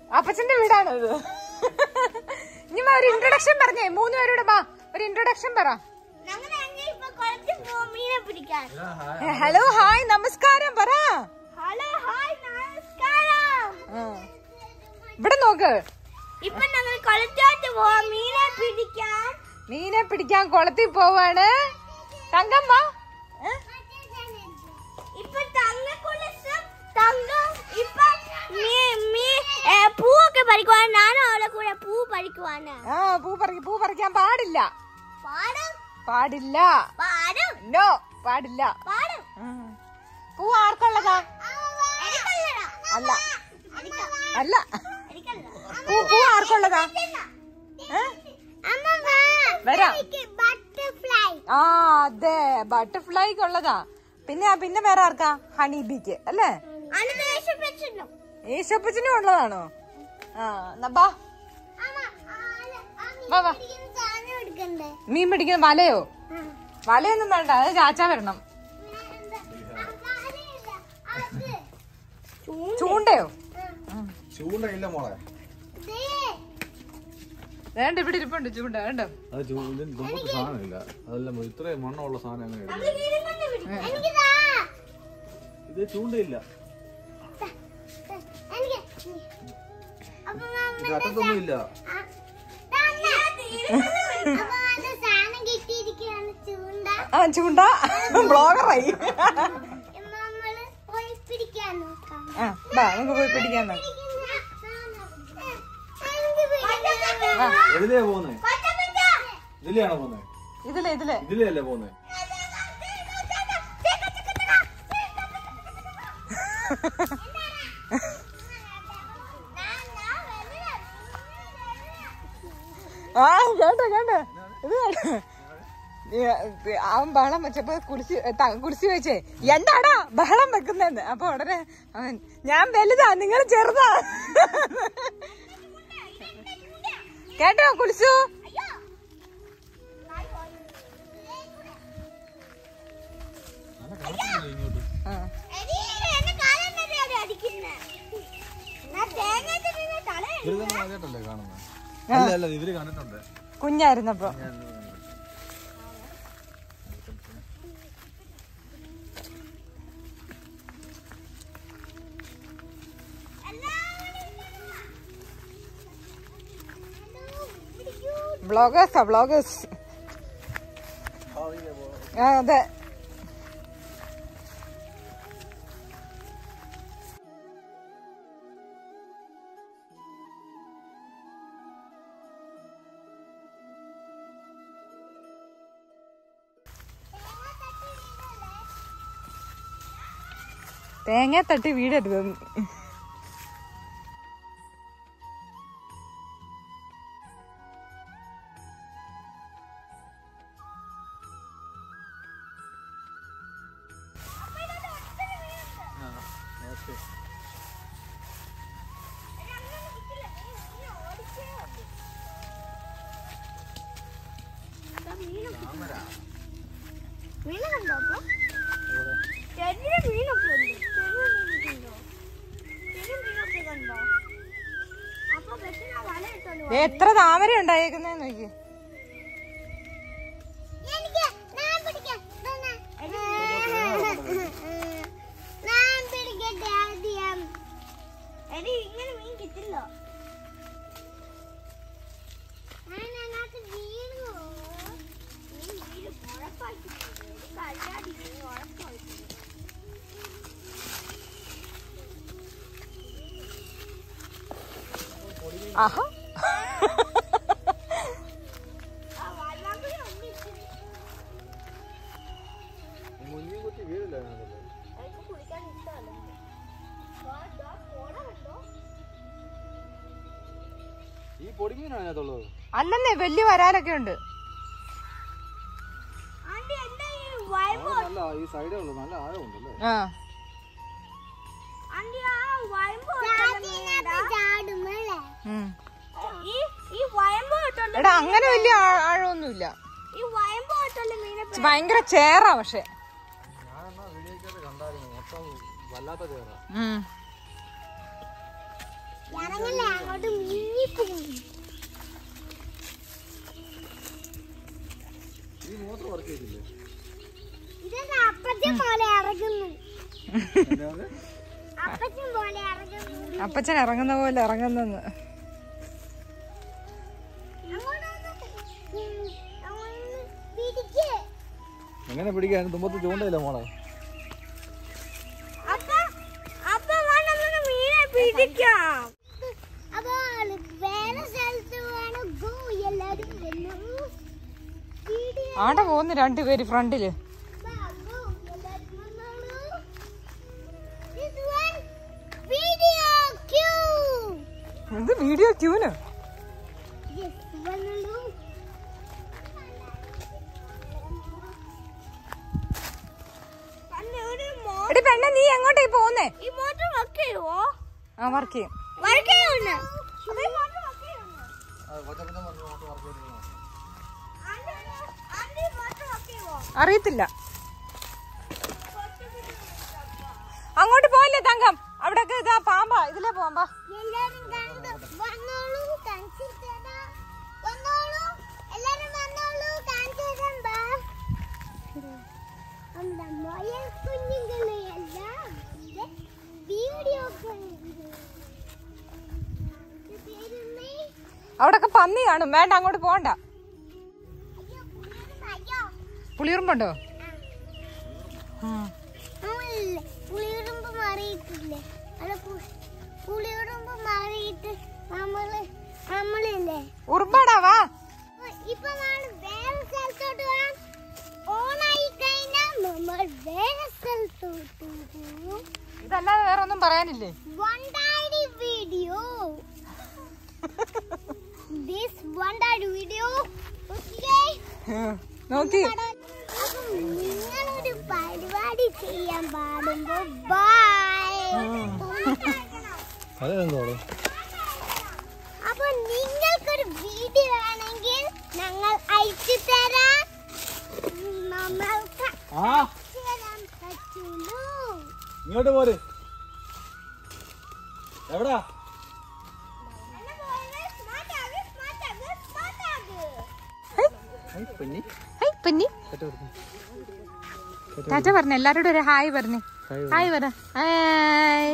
അപ്പച്ചന്റെ വീടാണ് ഇത് ഇനി വാ, ഒരു ഇൻട്രൊഡക്ഷൻ പറഞ്ഞേ മൂന്ന് പേരുടെ വാ ഒരു ഇൻട്രൊഡക്ഷൻ പറ ഞങ്ങൾ ഇപ്പൊ കുറച്ച് പോ- മീനെ പിടിക്കാൻ ഹലോ ഹായ് നമസ്കാരം പറ ഹലോ ഹായ് നമസ്കാരം ആ. ഇവിടെ നോക്ക് ഇപ്പൊ ഞങ്ങൾ കുളത്തോട്ട് പോവാം മീനെ പിടിക്കാൻ മീനെ പിടിക്കാൻ കുളത്തിൽ പോവാണ് തങ്കമ്മ ഏ? ഇപ്പൊ തങ്ക കുളിച്ചും തങ്കം ഇപ്പൊ മീ- മീ- ഏ, പൂവൊക്കെ പറിക്കുവാണ് ഞാനും അവളെ കൂടെ പൂ പറിക്കുവാണ് ആ പൂ പറി പൂ പറിക്കാൻ പാടില്ല പാടും പാടില്ല പാടും നോ പാടില്ല പാടും ഉം. പൂ ആർക്കുള്ളതാ എനിക്കല്ലടാ. അല്ല എനിക്കാ. അല്ല എനിക്കല്ല. പൂ പൂ ആർക്കുള്ളതാ ഏ? അമ്മ വാ. വരാം എനിക്ക് ബട്ടർഫ്ലൈ ആ അതെ ബട്ടർഫ്ലൈക്ക് ഉള്ളതാ പിന്നെ പിന്നെ വേറെ ആർക്കാ ഹണി ബീക്ക് അല്ലേ അന്ന് ദേഷ്യം വെച്ചിരുന്നു ഏശപ്പച്ചനും ഉള്ളതാണോ ആ എന്നാ ബാ അമ്മ ആള് ആ മീൻ വാ, വാ. പിടിക്കുന്ന സാധനം എടുക്കണ്ടേ മീൻ പിടിക്കുന്ന വലയോ വലയൊന്നും വേണ്ട അത് ചാച്ചാ വരണം ചൂണ്ടയോ ചൂണ്ടയില്ല മോളെ വേണ്ട ഇവിടെ ഇരിപ്പുണ്ട് ചൂണ്ട വേണ്ട അത് ചൂ- ഇതിന് നമുക്ക് സാധനമില്ല അതല്ല മോ- ഇത്രയും മണ്ണുള്ള സാധനം അങ്ങനെ എടുക്കും ഇത് ചൂണ്ടയില്ല ഇത് അറ്റത്തൊന്നും ഇല്ല സാധനം കിട്ടിയിരിക്കുകയാണ് ചൂണ്ട ആ ചൂണ്ട ബ്ലോഗറായി നമ്മള് പോയി പിടിക്കാൻ നോക്കാം ആ ബാ നമുക്ക് പോയി പിടിക്കാൻ നോക്കാം ആ. എതിലെയാ പോകുന്നേ ഇതിലെയാണോ പോകുന്നേ ഇതിലെ ഇതിലെ ഇതിലേ അല്ലേ പോകുന്നേ ആ കേട്ടോ കേട്ടോ ഇത് കേട്ടോ ഈ, ഈ, അവൻ ബഹളം വെച്ചപ്പോ കുടിച്ച് ത- കുടിച്ച് വെച്ചേ എന്താടാ ബഹളം വെക്കുന്നെന്ന് അപ്പൊ ഉടനെ അവൻ ഞാൻ വലുതാ നിങ്ങൾ ചെറുതാ കേട്ടോ കുളിച്ചു ഇങ്ങോട്ട് ആ. ഇവര് തന്നെ ആദ്യമായിട്ടല്ലേ കാണുന്നത് അല്ല അല്ല ഇവര് കണ്ടിട്ടുണ്ട് കുഞ്ഞായിരുന്നപ്പോ ബ്ലോഗേഴ്സാ ബ്ലോഗേഴ്സ് ആ അതെ തേങ്ങ തട്ടി വീടരുത് മീനുണ്ടോ അപ്പൊ ചെറിയ മീനൊക്കെ ഉണ്ട് ചെറിയ മീനൊക്കെ ഉണ്ടോ ചെറിയ മീനൊക്കെ കണ്ടോ അപ്പൊ ബസ്സിനാ വല ഇട്ടോണ്ട് ദേ എത്ര താമര ഉണ്ടായേക്കുന്നേ നോക്കി എനിക്ക് ഞാൻ പിടിക്കാം ഞാൻ പിടിക്കട്ടെ ആദ്യം എടി ഇങ്ങനെ മീൻ കിട്ടില്ല ഞാൻ അതിനകത്ത് വീണു മീൻ വീട് ഉറപ്പായിട്ടുണ്ട് കല്ലാടി മീൻ ഉറപ്പായിട്ടുണ്ട് ആഹാ ആ വല്ലാതെ ഒന്നിച്ചിരി മുന്നിൽ കുത്തി വീടില്ല അതിനകത്ത്. എനിക്ക് കുളിക്കാൻ ഇഷ്ടമല്ല പോണമല്ലോ ഈ പൊടിമീനാണ് അതിനകത്തുള്ളത് അല്ലെന്നേ വലിയ വരാലൊക്കെ ഉണ്ട് ആന്റി എന്താ ഈ വയമ്പോ അത് നല്ല ഈ സൈഡേ ഉള്ളു നല്ല ആഴമുണ്ടല്ലേ ആ ആന്റി ആ വയമ്പോ ചാടുമല്ലേ ഉം. ഈ ഈ വയമ്പോ ഇട്ടുള്ള എടാ അങ്ങനെ വലിയ ആ- ആഴമൊന്നുമില്ല ഈ വയമ്പോ ഇട്ടുള്ള മീനെ ഇത് ഭയങ്കര ചേറാ പക്ഷെ ഞാൻ എന്നാ വീഡിയോക്കകത്ത് കണ്ടായിരുന്നു മൊത്തം വല്ലാത്ത ചേരാ ഉം. ഞാൻ ഇറങ്ങല്ലേ അങ്ങോട്ട് മുങ്ങിപ്പോകും ഈ മോട്ടർ വർക്ക് ചെയ്തില്ലേ ഇതെന്താ അപ്പച്ചൻ പോലെ ഇറങ്ങുന്നു എന്നാ അപ്പച്ചൻ പോലെ ഇറങ്ങുന്നു അപ്പച്ചൻ ഇറങ്ങുന്ന പോലെ ഇറങ്ങുന്നെന്ന് അങ്ങോട്ടൊന്ന് ഉം, അങ്ങോട്ടൊന്ന് പിടിക്ക്. എങ്ങനെ പിടിക്കാൻ തുമ്പത്ത് ചൂണ്ടയില്ല മോളെ അപ്പ അപ്പ വേണമെന്ന് മീനെ പിടിക്കാം അപ്പൊ വേറെ സ്ഥലത്ത് വേണം ഗോ എല്ലാരും വന്നു വീഡിയോ ആടെ പോകുന്നു രണ്ടുപേര് ഫ്രണ്ടില് ബാഗോ എല്ലാരും വന്നോളൂ This one video cue. ഇത് വീഡിയോ ക്യൂന് Yes, വന്നോളൂ എടി പെണ്ണെ നീ എങ്ങോട്ടേ പോകുന്നേ ഈ മോട്ടർ വർക്ക് ചെയ്യുവോ ആ വർക്ക് ചെയ്യും വർക്ക് ചെയ്യുന്നു അതേ മോട്ടർ വർക്ക് ചെയ്യുന്നു ആന്റി മോട്ടർ വർക്ക് ചെയ്യുവോ അറിയത്തില്ല അങ്ങോട്ട് പോയില്ലേ തങ്കം അവിടെ ഇതാ പാമ്പാ ഇതിലേ പോവാമ്പാ എല്ലാരും കണ്ടു വന്നോളൂ കാണിച്ചു തരാം വന്നോളൂ എല്ലാരും വന്നോളൂ കാണിച്ചു തരാം ബാ നമ്മുടെ മൊയൽ കുഞ്ഞുങ്ങളെ എല്ലാം വീഡിയോ അവിടൊക്കെ പന്നി കാണും വേണ്ട അങ്ങോട്ട് പോകണ്ട അയ്യോ പുള്ളിയുടെ അയ്യോ പുളിയുറുമ്പുണ്ടോ നമ്മളില്ലേ പുളിയുറുമ്പ് മാറിയിട്ടില്ലേ അല്ല പു- പുളിയുറുമ്പ് മാറിയിട്ട് നമ്മള് നമ്മളില്ലേ ഉറുമ്പാടാ വാ ഇപ്പൊ നമ്മൾ വേറെ സ്ഥലത്തോട്ട് പോകാം ഓണായി കഴിഞ്ഞാൽ നമ്മൾ വേറെ സ്ഥലത്തോട്ട് പോകും ഇതല്ലാതെ വേറെ ഒന്നും പറയാനില്ലേ വണ്ടാടി വീഡിയോ ദിസ് വണ്ടാടി വീഡിയോ ഓക്കേ നോക്കി അപ്പം നിങ്ങളൊരു പരിപാടി ചെയ്യാൻ പാടുമ്പോ ബൈ അതെന്തോളൂ അപ്പൊ നിങ്ങൾക്കൊരു വീഡിയോ വേണമെങ്കിൽ ഞങ്ങൾ അയച്ചു തരാം നമ്മൾക്ക് ആ അയച്ചു തരാൻ പറ്റുള്ളൂ ഇങ്ങോട്ട് പോര് എവിടാ എന്നെ പോലെ smart ആക്, smart ആക്, smart ആക്. കുഞ്ഞി ഹൈ പന്നി ടാറ്റ പറഞ്ഞു എല്ലാരോടും ഒരു ഹായ് പറഞ്ഞു ഹായ് പറ ഹായ്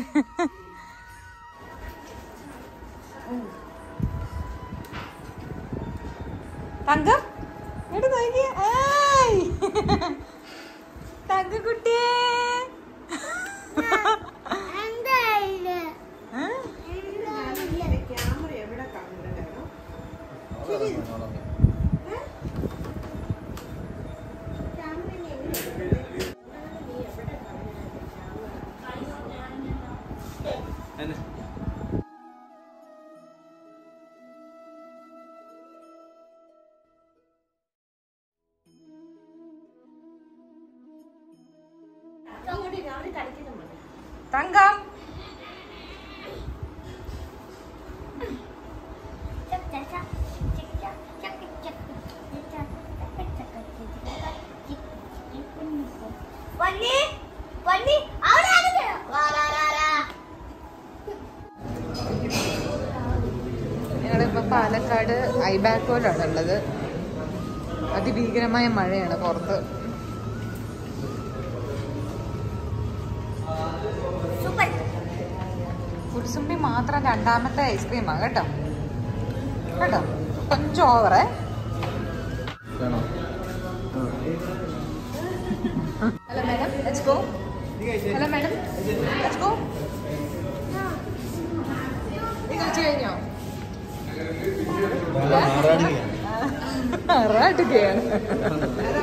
തങ്കം ഇങ്ങോട്ട് നോക്കിയേ ഹായ് തങ്കക്കുട്ടിയെ എന്താ ഇത്? ആ? എന്താ ഇത്? എന്നെ തങ്കം ചക് ചക് ചക്, ചക് ചക്, ചക് ചക്, ചക് ചക്, ചക് ചക്, ചക് ചക്. വന്നി വന്നി അവിടെ ആരെങ്കിലും? വാ, വാ, വാ, വാ. ഞങ്ങളിപ്പോ പാലക്കാട് ഐബാക്കോലാണ് ഉള്ളത് അതിഭീകരമായ മഴയാണ് പുറത്ത് സൂപ്പർ കുരിശുമ്പി മാത്രം രണ്ടാമത്തെ ഐസ്ക്രീമാ കേട്ടോ കേട്ടോ കൊഞ്ചം ഓവറേ വേണോ hello madam let's go hello madam let's go നീ കഴിച്ചു കഴിഞ്ഞോ ആറാട്ടുകയാണ്